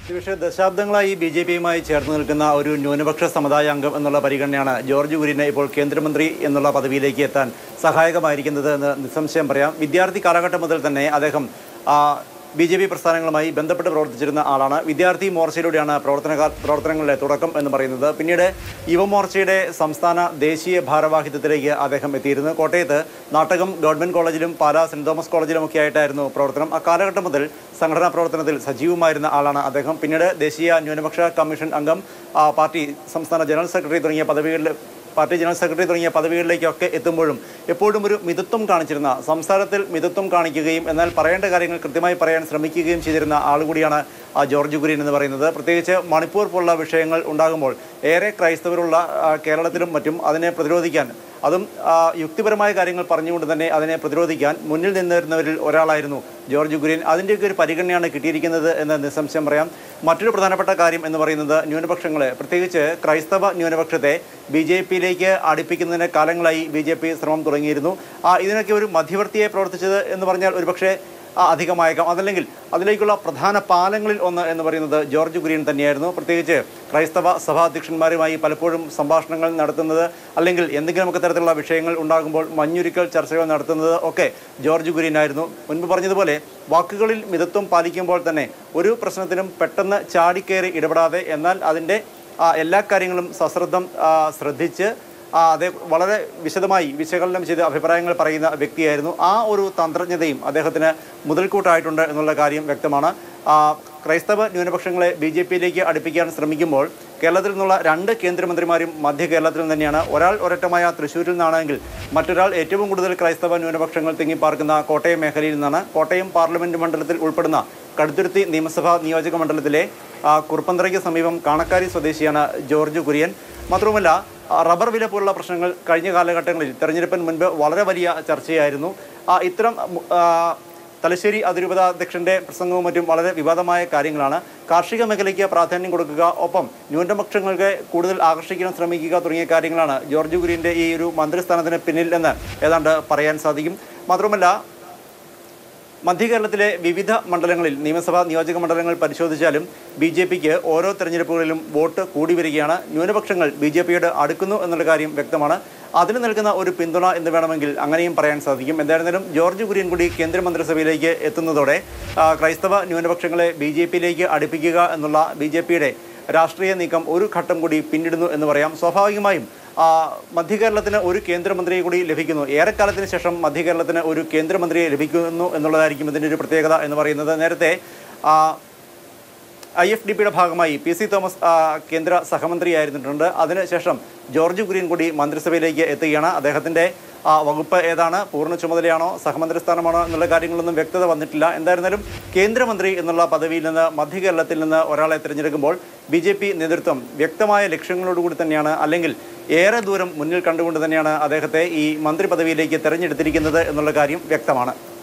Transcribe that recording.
പക്ഷേ ദശാബ്ദങ്ങളായി B J പിയുമായി ചേർന്ന് നിൽക്കുന്ന ഒരു ന്യൂനപക്ഷ സമുദായ അംഗം എന്നുള്ള പരിഗണനയാണ് ജോർജ് കുര്യനെ ഇപ്പോൾ കേന്ദ്രമന്ത്രി എന്നുള്ള പദവിയിലേക്ക് എത്താൻ സഹായകമായിരിക്കുന്നത് എന്ന് നിസ്സംശയം പറയാം വിദ്യാർത്ഥി കാലഘട്ടം മുതൽ തന്നെ അദ്ദേഹം ബി ജെ പി പ്രസ്ഥാനങ്ങളുമായി ബന്ധപ്പെട്ട് പ്രവർത്തിച്ചിരുന്ന ആളാണ് വിദ്യാർത്ഥി മോർച്ചയിലൂടെയാണ് പ്രവർത്തന പ്രവർത്തനങ്ങളുടെ തുടക്കം എന്ന് പറയുന്നത് പിന്നീട് യുവമോർച്ചയുടെ സംസ്ഥാന ദേശീയ ഭാരവാഹിത്വത്തിലേക്ക് അദ്ദേഹം എത്തിയിരുന്നു കോട്ടയത്ത് നാട്ടകം ഗവൺമെൻറ് കോളേജിലും പാലാ സെൻറ് തോമസ് കോളേജിലുമൊക്കെ ആയിട്ടായിരുന്നു പ്രവർത്തനം ആ കാലഘട്ടം മുതൽ സംഘടനാ പ്രവർത്തനത്തിൽ സജീവമായിരുന്ന ആളാണ് അദ്ദേഹം പിന്നീട് ദേശീയ ന്യൂനപക്ഷ കമ്മീഷൻ അംഗം ആ, പാർട്ടി സംസ്ഥാന ജനറൽ സെക്രട്ടറി തുടങ്ങിയ പദവികളിൽ പാർട്ടി ജനറൽ സെക്രട്ടറി തുടങ്ങിയ പദവികളിലേക്കൊക്കെ എത്തുമ്പോഴും എപ്പോഴും ഒരു മിതത്വം കാണിച്ചിരുന്ന സംസാരത്തിൽ മിതത്വം കാണിക്കുകയും എന്നാൽ പറയേണ്ട കാര്യങ്ങൾ കൃത്യമായി പറയാൻ ശ്രമിക്കുകയും ചെയ്തിരുന്ന ആളുകൂടിയാണ് ആ ജോർജ് കുര്യൻ എന്ന് പറയുന്നത് പ്രത്യേകിച്ച് മണിപ്പൂർ പോലുള്ള വിഷയങ്ങൾ ഉണ്ടാകുമ്പോൾ ഏറെ ക്രൈസ്തവരുള്ള ആ, കേരളത്തിലും മറ്റും അതിനെ പ്രതിരോധിക്കാൻ അതും ആ, യുക്തിപരമായ കാര്യങ്ങൾ പറഞ്ഞുകൊണ്ട് തന്നെ അതിനെ പ്രതിരോധിക്കാൻ മുന്നിൽ നിന്നിരുന്നവരിൽ ഒരാളായിരുന്നു ജോർജ് കുര്യൻ അതിൻ്റെയൊക്കെ ഒരു പരിഗണനയാണ് കിട്ടിയിരിക്കുന്നത് എന്ന് നിസ്സംശയം പറയാം മറ്റൊരു പ്രധാനപ്പെട്ട കാര്യം എന്ന് പറയുന്നത് ന്യൂനപക്ഷങ്ങളെ പ്രത്യേകിച്ച് ക്രൈസ്തവ ന്യൂനപക്ഷത്തെ ബി ജെ പിയിലേക്ക് അടുപ്പിക്കുന്നതിന് കാലങ്ങളായി ബി ജെ പി ശ്രമം തുടങ്ങിയിരുന്നു ആ ഇതിനൊക്കെ ഒരു മധ്യവർത്തിയെ പ്രവർത്തിച്ചത് എന്ന് പറഞ്ഞാൽ ഒരുപക്ഷെ ആ, അധികമായേക്കാം അതല്ലെങ്കിൽ അതിലേക്കുള്ള പ്രധാന പാലങ്ങളിൽ ഒന്ന് എന്ന് പറയുന്നത് ജോർജ് കുര്യൻ തന്നെയായിരുന്നു പ്രത്യേകിച്ച് ക്രൈസ്തവ സഭാധ്യക്ഷന്മാരുമായി പലപ്പോഴും സംഭാഷണങ്ങൾ നടത്തുന്നത് അല്ലെങ്കിൽ എന്തെങ്കിലുമൊക്കെ തരത്തിലുള്ള വിഷയങ്ങൾ ഉണ്ടാകുമ്പോൾ മഞ്ഞുരുക്കൽ ചർച്ചകൾ നടത്തുന്നത് ഒക്കെ ജോർജ് കുര്യനായിരുന്നു മുൻപ് പറഞ്ഞതുപോലെ വാക്കുകളിൽ മിതത്വം പാലിക്കുമ്പോൾ തന്നെ ഒരു പ്രശ്നത്തിനും പെട്ടെന്ന് ചാടിക്കയറി ഇടപെടാതെ എന്നാൽ അതിൻ്റെ ആ, എല്ലാ കാര്യങ്ങളും സശ്രദ്ധം ആ, ശ്രദ്ധിച്ച് ആ, അതേ വളരെ വിശദമായി വിശകലനം ചെയ്ത് അഭിപ്രായങ്ങൾ പറയുന്ന വ്യക്തിയായിരുന്നു ആ ഒരു തന്ത്രജ്ഞതയും അദ്ദേഹത്തിന് മുതൽക്കൂട്ടായിട്ടുണ്ട് എന്നുള്ള കാര്യം വ്യക്തമാണ് ആ, ക്രൈസ്തവ ന്യൂനപക്ഷങ്ങളെ ബി ജെ പിയിലേക്ക് അടുപ്പിക്കാൻ ശ്രമിക്കുമ്പോൾ കേരളത്തിൽ നിന്നുള്ള രണ്ട് കേന്ദ്രമന്ത്രിമാരും മധ്യ കേരളത്തിൽ നിന്ന് തന്നെയാണ് ഒരാൾ ഒരറ്റമായ തൃശ്ശൂരിൽ നിന്നാണെങ്കിൽ മറ്റൊരാൾ ഏറ്റവും കൂടുതൽ ക്രൈസ്തവ ന്യൂനപക്ഷങ്ങൾ തിങ്ങിപ്പാർക്കുന്ന കോട്ടയം മേഖലയിൽ നിന്നാണ് കോട്ടയം പാർലമെന്റ് മണ്ഡലത്തിൽ ഉൾപ്പെടുന്ന കടുത്തുരുത്തി നിയമസഭാ നിയോജക മണ്ഡലത്തിലെ ആ, കുറുപ്പന്തറയ്ക്ക് സമീപം കാണക്കാരി സ്വദേശിയാണ് ജോർജ് കുര്യൻ മാത്രവുമല്ല ആ, റബ്ബർ വില പോലുള്ള പ്രശ്നങ്ങൾ കഴിഞ്ഞ കാലഘട്ടങ്ങളിൽ തെരഞ്ഞെടുപ്പിന് മുൻപ് വളരെ വലിയ ചർച്ചയായിരുന്നു ആ, ഇത്തരം മു- ആ, തലശ്ശേരി അതിരൂപത അധ്യക്ഷന്റെ പ്രസംഗവും മറ്റും വളരെ വിവാദമായ കാര്യങ്ങളാണ് കാർഷിക മേഖലയ്ക്ക് പ്രാധാന്യം കൊടുക്കുക ഒപ്പം ന്യൂനപക്ഷങ്ങൾക്ക് കൂടുതൽ ആകർഷിക്കാൻ ശ്രമിക്കുക തുടങ്ങിയ കാര്യങ്ങളാണ് ജോർജ് കുര്യന്റെ ഈ ഒരു മന്ത്രിസ്ഥാനത്തിന് പിന്നിൽ എന്ന് ഏതാണ്ട് പറയാൻ സാധിക്കും മാത്രമല്ല മധ്യ കേരളത്തിലെ വിവിധ മണ്ഡലങ്ങളിൽ നിയമസഭാ നിയോജക മണ്ഡലങ്ങൾ പരിശോധിച്ചാലും ബി ജെ പിക്ക് ഓരോ തെരഞ്ഞെടുപ്പുകളിലും വോട്ട് കൂടി വരികയാണ് ന്യൂനപക്ഷങ്ങൾ ബി ജെ പിയോട് അടുക്കുന്നു എന്നുള്ള കാര്യം വ്യക്തമാണ് അതിന് നൽകുന്ന ഒരു പിന്തുണ എന്ന് വേണമെങ്കിൽ അങ്ങനെയും പറയാൻ സാധിക്കും എന്തായിരുന്നാലും ജോർജ് കുര്യൻ കൂടി കേന്ദ്രമന്ത്രിസഭയിലേക്ക് എത്തുന്നതോടെ ആ, ക്രൈസ്തവ ന്യൂനപക്ഷങ്ങളെ ബി ജെ പിയിലേക്ക് അടുപ്പിക്കുക എന്നുള്ള ബി ജെ പിയുടെ രാഷ്ട്രീയ നീക്കം ഒരു ഘട്ടം കൂടി പിന്നിടുന്നു എന്ന് പറയാം സ്വാഭാവികമായും ആ, മധ്യകേരളത്തിന് ഒരു കേന്ദ്രമന്ത്രിയെ കൂടി ലഭിക്കുന്നു ഏറെക്കാലത്തിന് ശേഷം മധ്യകേരളത്തിന് ഒരു കേന്ദ്രമന്ത്രിയെ ലഭിക്കുന്നു എന്നുള്ളതായിരിക്കും ഇതിൻ്റെ ഒരു പ്രത്യേകത എന്ന് പറയുന്നത് നേരത്തെ ആ, ഐ എഫ് ഡി പിയുടെ ഭാഗമായി പി സി തോമസ് ആ, കേന്ദ്ര സഹമന്ത്രിയായിരുന്നിട്ടുണ്ട് അതിനുശേഷം ജോർജ് കുര്യൻ കൂടി മന്ത്രിസഭയിലേക്ക് എത്തുകയാണ് അദ്ദേഹത്തിൻ്റെ ആ, വകുപ്പ് ഏതാണ് പൂർണ്ണ ചുമതലയാണോ സഹമന്ത്രി സ്ഥാനമാണോ എന്നുള്ള കാര്യങ്ങളൊന്നും വ്യക്തത വന്നിട്ടില്ല എന്തായിരുന്നാലും കേന്ദ്രമന്ത്രി എന്നുള്ള പദവിയിൽ നിന്ന് മധ്യ കേരളത്തിൽ നിന്ന് ഒരാളെ തിരഞ്ഞെടുക്കുമ്പോൾ ബി ജെ പി നേതൃത്വം വ്യക്തമായ ലക്ഷ്യങ്ങളോടുകൂടി തന്നെയാണ് അല്ലെങ്കിൽ ഏറെ ദൂരം മുന്നിൽ കണ്ടുകൊണ്ട് തന്നെയാണ് അദ്ദേഹത്തെ ഈ മന്ത്രി പദവിയിലേക്ക് തെരഞ്ഞെടുത്തിരിക്കുന്നത് എന്നുള്ള കാര്യം വ്യക്തമാണ്